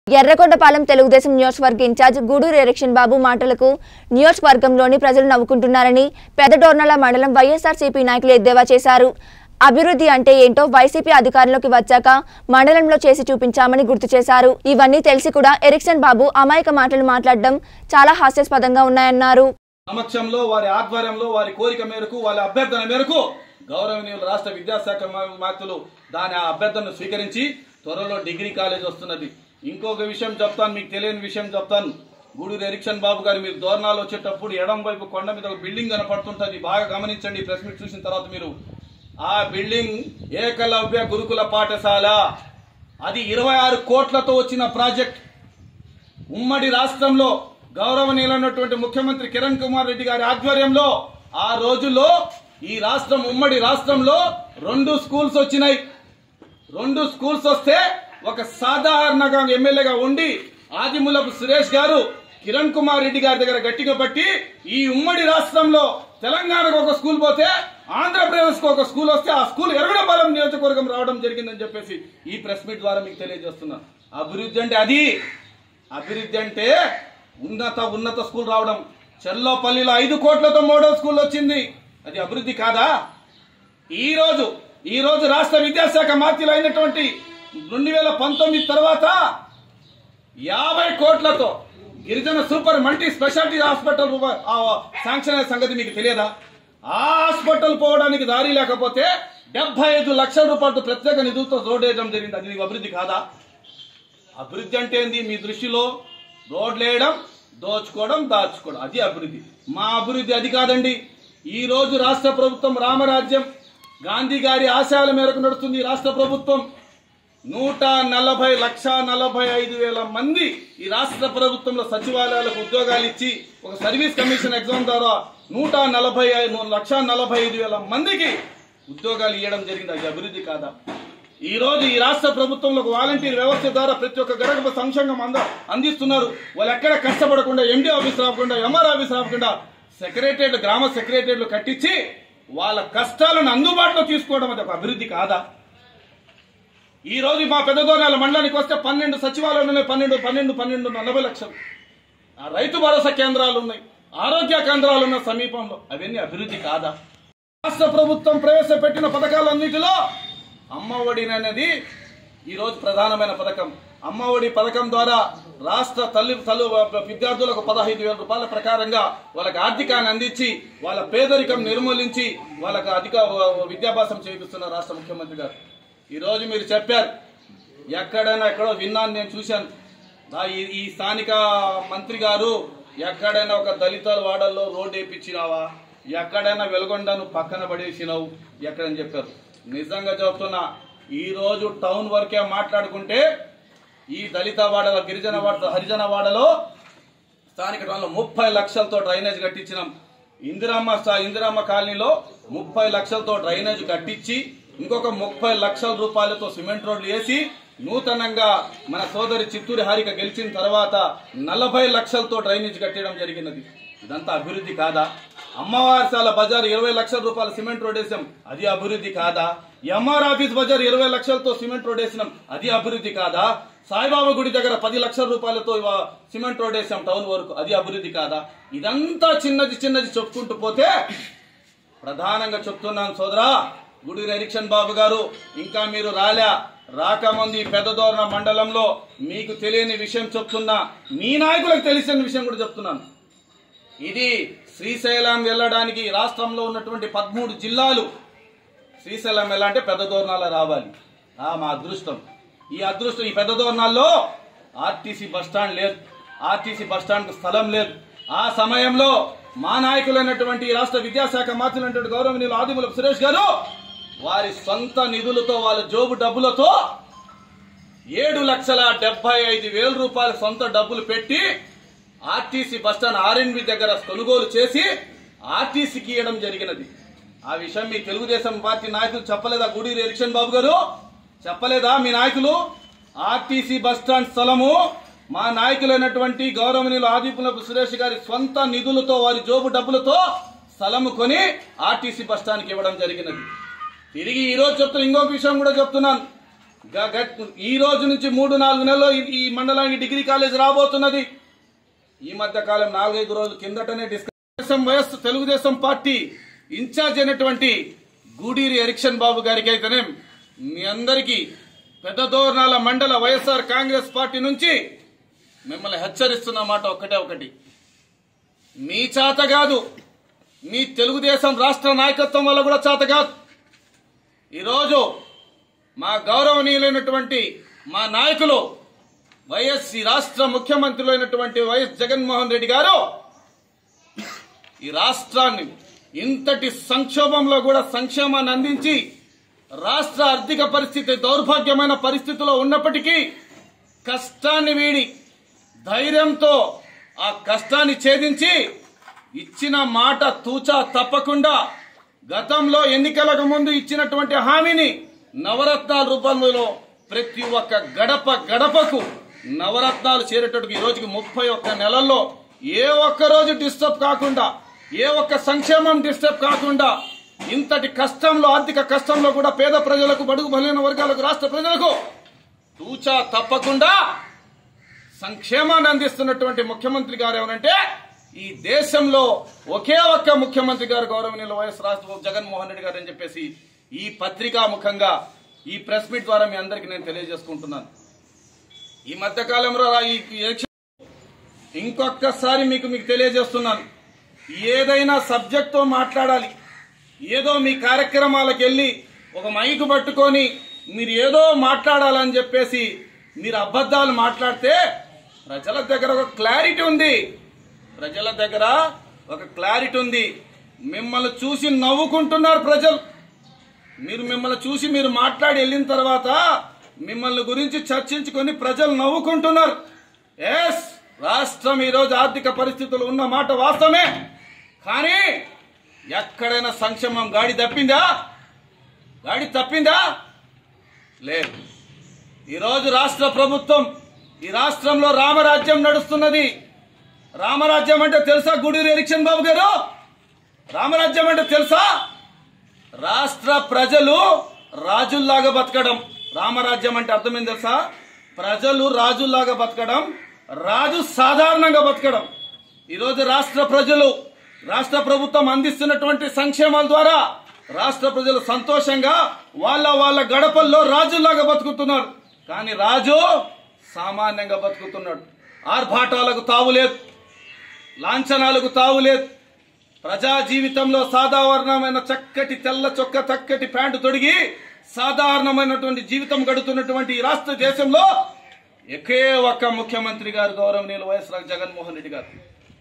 ఎర్రకొండపాలెం తెలుగుదేశం నియోజకవర్గ incharge Gudur erection బాబు మాటలకు నియోజకవర్గంలోని ప్రజలు నవ్వుకుంటున్నారని పెదడోర్నల మండలం వైఎస్ఆర్సీపీ నాయకులు ఎద్దేవా చేశారు అభివృద్ధి అంటే ఏంటో వైసీపీ అధికారంలోకి వచ్చాక మండలంలో చేసి చూపించామని గుర్తు చేశారు ఇవన్నీ తెలిసి కూడా ఎరిక్సన్ బాబు అమాయక మాటలు మాట్లాడడం చాలా హాస్యాస్పదంగా ఉన్నాయన్నారు సమక్షంలో వారి ఆధ్వర్యంలో వారి కోరిక మేరకు వాళ్ళ అభ్యర్థన మేరకు గౌరవనీయులు రాష్ట్ర విద్యాశాఖ మా- మంత్రులు దాని ఆ అభ్యర్థనను స్వీకరించి త్వరలో డిగ్రీ కాలేజ్ వస్తున్నది ఇంకొక విషయం చెప్తాను మీకు తెలియని విషయం చెప్తాను గూడూరు ఎరిక్షన్ బాబు గారు మీరు దోరణాలు వచ్చేటప్పుడు ఎడం వైపు కొండ మీద ఒక బిల్డింగ్ కనపడుతుంటది బాగా గమనించండి ప్రెస్ మీట్ చూసిన తర్వాత మీరు ఆ బిల్డింగ్ ఏకలవ్య గురుకుల పాఠశాల అది ఇరవై ఆరు కోట్లతో వచ్చిన ప్రాజెక్ట్ ఉమ్మడి రాష్ట్రంలో గౌరవనీయులైనటువంటి ముఖ్యమంత్రి కిరణ్ కుమార్ రెడ్డి గారి ఆధ్వర్యంలో ఆ రోజుల్లో ఈ రాష్ట్రం ఉమ్మడి రాష్ట్రంలో రెండు స్కూల్స్ వచ్చినాయి రెండు స్కూల్స్ వస్తే ఒక సాధారణంగా ఎమ్మెల్యేగా ఉండి ఆదిమూలపు సురేష్ గారు కిరణ్ కుమార్ రెడ్డి గారి దగ్గర గట్టిగా పట్టి ఈ ఉమ్మడి రాష్ట్రంలో తెలంగాణకు ఒక స్కూల్ పోతే ఆంధ్రప్రదేశ్ కు ఒక స్కూల్ వస్తే ఆ స్కూల్ ఎరగడపాలెం నియోజకవర్గం రావడం జరిగిందని చెప్పేసి ఈ ప్రెస్ మీట్ ద్వారా మీకు తెలియజేస్తున్నాను అభివృద్ధి అంటే అది అభివృద్ధి అంటే ఉన్నత ఉన్నత స్కూల్ రావడం చెర్లోపల్లిలో ఐదు కోట్లతో మోడల్ స్కూల్ వచ్చింది అది అభివృద్ధి కాదా ఈ రోజు ఈ రోజు రాష్ట్ర విద్యాశాఖ మంత్రులు అయినటువంటి రెండు వేల పంతొమ్మిది తర్వాత యాభై కోట్లతో గిరిజన సూపర్ మల్టీ స్పెషాలిటీ హాస్పిటల్ రూప- ఆ శాంక్షన్ అయిన సంగతి మీకు తెలియదా ఆ హాస్పిటల్ పోవడానికి దారి లేకపోతే డెబ్బై ఐదు లక్షల రూపాయలతో ప్రత్యేక నిధులతో రోడ్ వేయడం జరిగింది అది నీకు అభివృద్ధి కాదా అభివృద్ధి అంటే ఏంది మీ దృష్టిలో రోడ్లు వేయడం దోచుకోవడం దాచుకోవడం అది అభివృద్ధి మా అభివృద్ధి అది కాదండి ఈ రోజు రాష్ట్ర ప్రభుత్వం రామరాజ్యం గాంధీ గారి ఆశయాల మేరకు నడుస్తుంది ఈ రాష్ట్ర ప్రభుత్వం నూట నలభై లక్ష నలభై ఐదు వేల మంది ఈ రాష్ట్ర ప్రభుత్వంలో సచివాలయాలకు ఉద్యోగాలు ఇచ్చి ఒక సర్వీస్ కమిషన్ ఎగ్జామ్ ద్వారా నూట నలభై ఐదు లక్ష నలభై ఐదు వేల మందికి ఉద్యోగాలు ఇవ్వడం జరిగింది అది అభివృద్ధి కాదా ఈ రోజు ఈ రాష్ట్ర ప్రభుత్వంలో ఒక వాలంటీర్ వ్యవస్థ ద్వారా ప్రతి ఒక్క గడప సంక్షంగం అంద అందిస్తున్నారు వాళ్ళు ఎక్కడ కష్టపడకుండా ఎండి ఆఫీస్ రాకుండా ఎంఆర్ ఆఫీస్ రాకుండా సెక్రటరియట్ గ్రామ సెక్రటరియట్లు కట్టించి వాళ్ళ కష్టాలను అందుబాటులో తీసుకోవడం అది ఒక అభివృద్ధి కాదా ఈ రోజు మా పెద్దదోనాల మండలానికి వస్తే పన్నెండు సచివాలయాలు ఉన్నాయి పన్నెండు పన్నెండు పన్నెండు నలభై లక్షలు ఆ రైతు భరోసా కేంద్రాలు ఉన్నాయి ఆరోగ్య కేంద్రాలు ఉన్న సమీపంలో అవన్నీ అభివృద్ధి కాదా రాష్ట్ర ప్రభుత్వం ప్రవేశపెట్టిన పథకాలన్నిటిలో అమ్మ ఒడి అనేది ఈ రోజు ప్రధానమైన పథకం అమ్మ ఒడి పథకం ద్వారా రాష్ట్ర తల్లి తల్లు విద్యార్థులకు పదహైదు వేల రూపాయల ప్రకారంగా వాళ్ళకి ఆర్థికాన్ని అందించి వాళ్ళ పేదరికం నిర్మూలించి వాళ్ళకి అధిక విద్యాభ్యాసం చేపిస్తున్న రాష్ట్ర ముఖ్యమంత్రి గారు ఈ రోజు మీరు చెప్పారు ఎక్కడైనా ఎక్కడో విన్నాను నేను చూశాను ఆ ఈ- ఈ స్థానిక మంత్రి గారు ఎక్కడైనా ఒక దళిత వాడల్లో రోడ్డు వేయించినావా ఎక్కడైనా వెలుగొండను పక్కన పడేసినావు ఎక్కడని చెప్పారు నిజంగా చెప్తున్నా ఈ రోజు టౌన్ వరకే మాట్లాడుకుంటే ఈ దళిత వాడల గిరిజన వాడ హరిజన వాడలో స్థానిక టౌన్లో ముప్పై లక్షలతో డ్రైనేజ్ కట్టించినాం ఇందిరమ్మ స్థా- ఇందిరమ్మ కాలనీలో ముప్పై లక్షలతో డ్రైనేజ్ కట్టించి ఇంకొక ముప్పై లక్షల రూపాయలతో సిమెంట్ రోడ్లు వేసి నూతనంగా మన సోదరి చిత్తూరి హారిక గెలిచిన తర్వాత నలభై లక్షలతో డ్రైనేజ్ కట్టడం జరిగినది ఇదంతా అభివృద్ధి కాదా అమ్మవారిశాల బజార్ ఇరవై లక్షల రూపాయల సిమెంట్ రోడ్ వేసాం అది అభివృద్ధి కాదా ఎంఆర్ ఆఫీస్ బజార్ ఇరవై లక్షలతో సిమెంట్ రోడ్ వేసినాం అది అభివృద్ధి కాదా సాయిబాబా గుడి దగ్గర పది లక్షల రూపాయలతో ఇవా- సిమెంట్ రోడ్ వేసాం టౌన్ వరకు అది అభివృద్ధి కాదా ఇదంతా చిన్నది చిన్నది చెప్పుకుంటూ పోతే ప్రధానంగా చెప్తున్నాను సోదరా గుడి ఎరిక్షన్ బాబు గారు ఇంకా మీరు రాలే రాకముందు ఈ పెద్దదోరణ మండలంలో మీకు తెలియని విషయం చెప్తున్నా మీ నాయకులకు తెలిసిన విషయం కూడా చెప్తున్నాను ఇది శ్రీశైలం వెళ్ళడానికి రాష్ట్రంలో ఉన్నటువంటి పదమూడు జిల్లాలు శ్రీశైలం వెళ్ళాలంటే పెద్ద దోరణాల రావాలి ఆ మా అదృష్టం ఈ అదృష్టం ఈ పెద్ద దోరణాల్లో ఆర్టీసీ బస్టాండ్ లేదు ఆర్టీసీ బస్టాండ్ స్థలం లేదు ఆ సమయంలో మా నాయకులైనటువంటి ఈ రాష్ట్ర విద్యాశాఖ మంత్రులైనటువంటి గౌరవనీయులు ఆదిమూలపు సురేష్ గారు వారి సొంత నిధులతో వాళ్ళ జోబు డబ్బులతో ఏడు లక్షల డెబ్బై ఐదు వేల రూపాయల సొంత డబ్బులు పెట్టి ఆర్టీసీ బస్టాండ్ ఆర్ఎన్బి దగ్గర కొనుగోలు చేసి ఆర్టీసీకి ఇవ్వడం జరిగినది ఆ విషయం మీ తెలుగుదేశం పార్టీ నాయకులు చెప్పలేదా గుడి ఎరిక్షన్ బాబు గారు చెప్పలేదా మీ నాయకులు ఆర్టీసీ బస్టాండ్ స్థలము మా నాయకులైనటువంటి గౌరవనీయులు ఆదిపులపు సురేష్ గారి సొంత నిధులతో వారి జోబు డబ్బులతో స్థలము కొని ఆర్టీసీ బస్టాండ్కి ఇవ్వడం జరిగినది తిరిగి ఈ రోజు చెప్తున్న ఇంకొక విషయం కూడా చెప్తున్నాను గ- గట్- ఈ రోజు నుంచి మూడు నాలుగు నెలల్లో ఈ- ఈ మండలానికి డిగ్రీ కాలేజ్ రాబోతున్నది ఈ మధ్య కాలం నాలుగైదు రోజుల కిందటనే discussion YS Telugu Desam party incharge అయినటువంటి గూడూరి ఎరిక్షన్ బాబు గారికి అయితేనే మీ అందరికీ పెద్ద దోర్నాల మండల వైఎస్ఆర్ కాంగ్రెస్ పార్టీ నుంచి మిమ్మల్ని హెచ్చరిస్తున్న మాట ఒక్కటే ఒకటి మీ చేత కాదు మీ తెలుగుదేశం రాష్ట్ర నాయకత్వం వల్ల కూడా చేత కాదు ఈరోజు మా గౌరవనీయులైనటువంటి మా నాయకులు వైఎస్ ఈ రాష్ట్ర ముఖ్యమంత్రులు అయినటువంటి వైఎస్ జగన్మోహన్ రెడ్డి గారు ఈ రాష్ట్రాన్ని ఇంతటి సంక్షోభంలో కూడా సంక్షేమాన్ని అందించి రాష్ట్ర ఆర్థిక పరిస్థితి దౌర్భాగ్యమైన పరిస్థితిలో ఉన్నప్పటికీ కష్టాన్ని వీడి ధైర్యంతో ఆ కష్టాన్ని ఛేదించి ఇచ్చిన మాట తూచా తప్పకుండా గతంలో ఎన్నికలకు ముందు ఇచ్చినటువంటి హామీని నవరత్నాల రూపంలో ప్రతి ఒక్క గడప గడపకు నవరత్నాలు చేరేటట్టుకు ఈ రోజుకి ముప్పై ఒక్క నెలల్లో ఏ ఒక్క రోజు డిస్టర్బ్ కాకుండా ఏ ఒక్క సంక్షేమం డిస్టర్బ్ కాకుండా ఇంతటి కష్టంలో ఆర్థిక కష్టంలో కూడా పేద ప్రజలకు బడుగు బలైన వర్గాలకు రాష్ట్ర ప్రజలకు తూచా తప్పకుండా సంక్షేమాన్ని అందిస్తున్నటువంటి ముఖ్యమంత్రి గారు ఎవరంటే ఈ దేశంలో ఒకే ఒక్క ముఖ్యమంత్రి గారు గౌరవనీయులు వైఎస్ రాష్ట్ర జగన్మోహన్ రెడ్డి గారు అని చెప్పేసి ఈ పత్రికా ముఖంగా ఈ ప్రెస్ మీట్ ద్వారా మీ అందరికీ నేను తెలియజేసుకుంటున్నాను ఈ మధ్య కాలంలో రా- ఈ ఈ ఎలక్షన్ ఇంకొకసారి మీకు మీకు తెలియజేస్తున్నాను ఏదైనా సబ్జెక్ట్తో మాట్లాడాలి ఏదో మీ కార్యక్రమాలకు వెళ్ళి ఒక మైకు పట్టుకొని మీరు ఏదో మాట్లాడాలని చెప్పేసి మీరు అబద్ధాలు మాట్లాడితే ప్రజల దగ్గర ఒక క్లారిటీ ఉంది ప్రజల దగ్గర ఒక క్లారిటీ ఉంది మిమ్మల్ని చూసి నవ్వుకుంటున్నారు ప్రజలు మీరు మిమ్మల్ని చూసి మీరు మాట్లాడి వెళ్ళిన తర్వాత మిమ్మల్ని గురించి చర్చించుకొని ప్రజలు నవ్వుకుంటున్నారు ఎస్ రాష్ట్రం ఈరోజు ఆర్థిక పరిస్థితులు ఉన్న మాట వాస్తవమే కానీ ఎక్కడైనా సంక్షేమం గాడి తప్పిందా గాడి తప్పిందా లేదు ఈరోజు రాష్ట్ర ప్రభుత్వం ఈ రాష్ట్రంలో రామరాజ్యం నడుస్తున్నది రామరాజ్యం అంటే తెలుసా గుడూరు ఎరిక్షన్ బాబు గారు రామరాజ్యం అంటే తెలుసా రాష్ట్ర ప్రజలు రాజుల్లాగా బతకడం రామరాజ్యం అంటే అర్థమేం తెలుసా ప్రజలు రాజుల్లాగా బతకడం రాజు సాధారణంగా బతకడం ఈరోజు రాష్ట్ర ప్రజలు రాష్ట్ర ప్రభుత్వం అందిస్తున్నటువంటి సంక్షేమాల ద్వారా రాష్ట్ర ప్రజలు సంతోషంగా వాళ్ళ వాళ్ళ గడపల్లో రాజుల్లాగా బతుకుతున్నారు కానీ రాజు సామాన్యంగా బతుకుతున్నాడు ఆర్భాటాలకు తావులేదు లాంఛనాలకు తావులేదు ప్రజా జీవితంలో సాధారణమైన చక్కటి తెల్ల చొక్క చక్కటి ప్యాంటు తొడిగి సాధారణమైనటువంటి జీవితం గడుతున్నటువంటి ఈ రాష్ట్ర దేశంలో ఒకే ఒక్క ముఖ్యమంత్రి గారు గౌరవనీయులు వైఎస్ రా- జగన్మోహన్ రెడ్డి గారు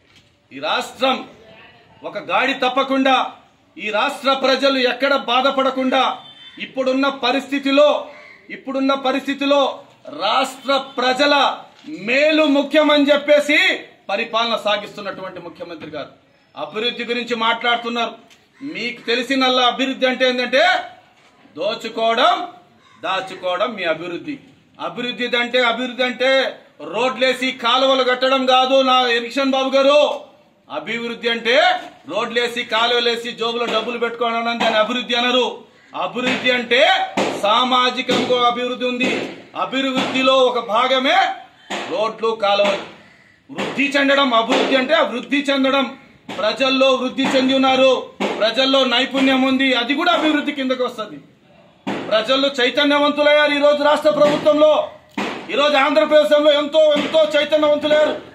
ఈ రాష్ట్రం ఒక గాడి తప్పకుండా ఈ రాష్ట్ర ప్రజలు ఎక్కడ బాధపడకుండా ఇప్పుడున్న పరిస్థితిలో ఇప్పుడున్న పరిస్థితిలో రాష్ట్ర ప్రజల మేలు ముఖ్యమని చెప్పేసి పరిపాలన సాగిస్తున్నటువంటి ముఖ్యమంత్రి గారు అభివృద్ధి గురించి మాట్లాడుతున్నారు మీకు తెలిసినల్లా అభివృద్ధి అంటే ఏంటంటే దోచుకోవడం దాచుకోవడం మీ అభివృద్ధి అభివృద్ధి అంటే అభివృద్ధి అంటే రోడ్లేసి కాలువలు కట్టడం కాదు నా ఎరిక్షన్ బాబు గారు అభివృద్ధి అంటే రోడ్లేసి కాలువలేసి జోబులో డబ్బులు పెట్టుకోవడం దాని అభివృద్ధి అనరు అభివృద్ధి అంటే సామాజికంగా అభివృద్ధి ఉంది అభివృద్ధిలో ఒక భాగమే రోడ్లు కాలువలు వృద్ధి చెందడం అభివృద్ధి అంటే వృద్ధి చెందడం ప్రజల్లో వృద్ధి చెంది ఉన్నారు ప్రజల్లో నైపుణ్యం ఉంది అది కూడా అభివృద్ధి కిందకు వస్తుంది ప్రజలు చైతన్యవంతులయ్యారు ఈ రోజు రాష్ట్ర ప్రభుత్వంలో ఈ రోజు ఆంధ్రప్రదేశ్లో ఎంతో ఎంతో చైతన్యవంతులయ్యారు